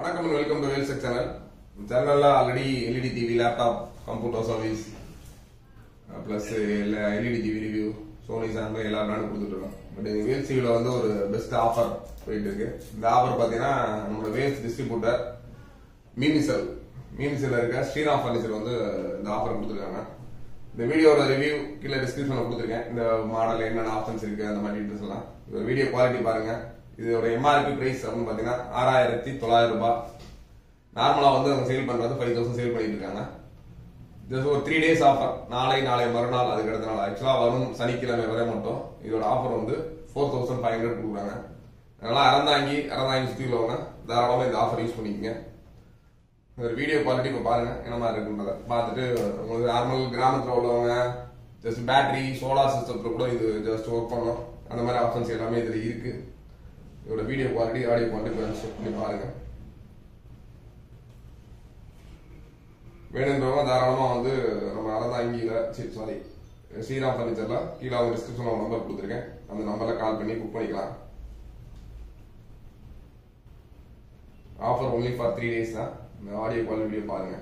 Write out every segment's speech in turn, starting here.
வணக்கம் welcome to வேல்செக் channel சேனல்ல already LED TV laptop computer service plus LED TV review Sony சாம்பை எல்லா பிராண்டும் கொடுத்துட்டு இருக்கோம் பட் வேல்ஸ் டிவியில் வந்து ஒரு பெஸ்ட் ஆஃபர் போயிட்டு இருக்கு இந்த ஆஃபர் பார்த்தீங்கன்னா நம்மளோட வேல்ஸ் டிஸ்ட்ரிபியூட்டர் மீனிசல் மீனிசல் இருக்க ஸ்ரீராம் ஃபர்னிச்சர் வந்து இந்த ஆஃபர் கொடுத்துருக்காங்க இந்த வீடியோட ரிவ்யூ கீழே டிஸ்கிரிப்ஷன்ல கொடுத்துருக்கேன் இந்த மாடல் என்னென்ன ஆப்ஷன்ஸ் இருக்கு அந்த மாதிரி டீட்டெயில்ஸ் எல்லாம் இதோட வீடியோ குவாலிட்டி பாருங்க இதோட எம்ஆர்பி பிரைஸ் அப்படின்னு பாத்தீங்கன்னா ஆறாயிரத்தி தொள்ளாயிரம் ரூபாய் நார்மலா வந்து அவங்க சேல் பண்றது ஃபைவ் தௌசண்ட் சேல் பண்ணிட்டு இருக்காங்க ஜஸ்ட் ஒரு த்ரீ டேஸ் ஆஃபர் நாளை நாளை மறுநாள் அதுக்கு அடுத்த நாள் ஆக்சுவலா வரும் சனிக்கிழமை வரை மட்டும் இதோட ஆஃபர் வந்து ஃபோர் தௌசண்ட் ஃபைவ் ஹண்ட்ரட் கொடுக்குறாங்க அதனால அறந்தாங்கி அறந்தாங்கி சுற்றி உள்ளவங்க தாராளமாக இந்த ஆஃபர் யூஸ் பண்ணிக்கங்க ஒரு வீடியோ குவாலிட்டி இப்போ பாருங்க என்ன மாதிரி இருக்குன்றத பார்த்துட்டு உங்களுக்கு நார்மல் கிராமத்தில் உள்ளவங்க ஜஸ்ட் பேட்டரி சோலார் சிஸ்டத்தில் கூட இது ஜஸ்ட் ஒர்க் பண்ணும் அந்த மாதிரி ஆப்ஷன்ஸ் எல்லாமே இதில் இருக்கு இதோட video quality audio quality check பண்ணி பாருங்க வேணுன்றவங்க தாராளமாக வந்து நம்ம அறந்தாங்கியில் சரி சாரி ஸ்ரீராம் ஃபர்னிச்சர்ல கீழே அவங்க டிஸ்கிரிப்ஷனில் ஒரு நம்பர் கொடுத்துருக்கேன் அந்த நம்பரில் கால் பண்ணி புக் பண்ணிக்கலாம் offer only for three days தான் இந்த ஆடியோ கால் வீடியோ பாருங்க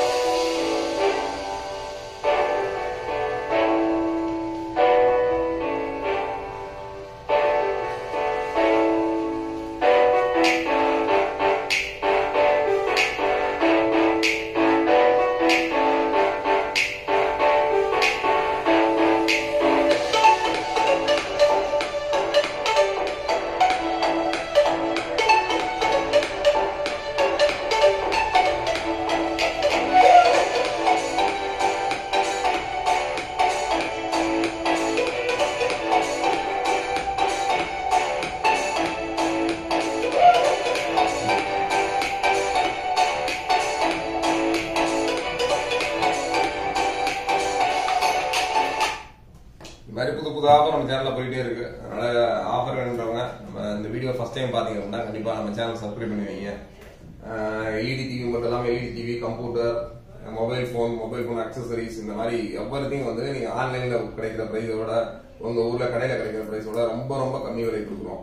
இந்த மாதிரி புது புது ஆஃபர் நம்ம சேனல்ல போயிட்டே இருக்கு அதனால ஆஃபர் வேணுன்றவங்க நம்ம இந்த வீடியோ ஃபர்ஸ்ட் டைம் பாத்தீங்க அப்படின்னா கண்டிப்பா நம்ம சேனல் சப்ஸ்கிரைப் பண்ணி வைங்க எல்இடி டிவி மட்டும் இல்லாமல் LED TV computer mobile phone mobile phone accessories இந்த மாதிரி எவ்வளோத்தையும் வந்து நீங்க ஆன்லைன்ல கிடைக்கிற பிரைஸோட உங்க ஊர்ல கடையில கிடைக்கிற பிரைஸோட ரொம்ப ரொம்ப கம்மி விலை கொடுக்குறோம்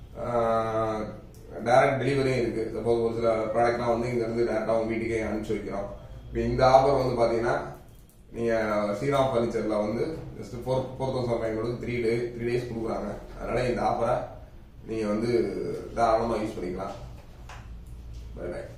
டைரக்ட் டெலிவரியும் இருக்கு சப்போஸ் ஒரு சில ப்ராடக்ட்லாம் வந்து இங்க இருந்து டேரக்டா உங்க வீட்டுக்கே அனுப்பிச்சு வைக்கிறோம் இப்போ இந்த ஆஃபர் வந்து பாத்தீங்கன்னா நீங்க ஸ்ரீராம் ஃபர்னிச்சர்ல வந்து just four four thousand five hundred three day three days கொடுக்குறாங்க அதனால இந்த ஆஃபரை நீங்க வந்து தாராளமா யூஸ் பண்ணிக்கலாம் பை பை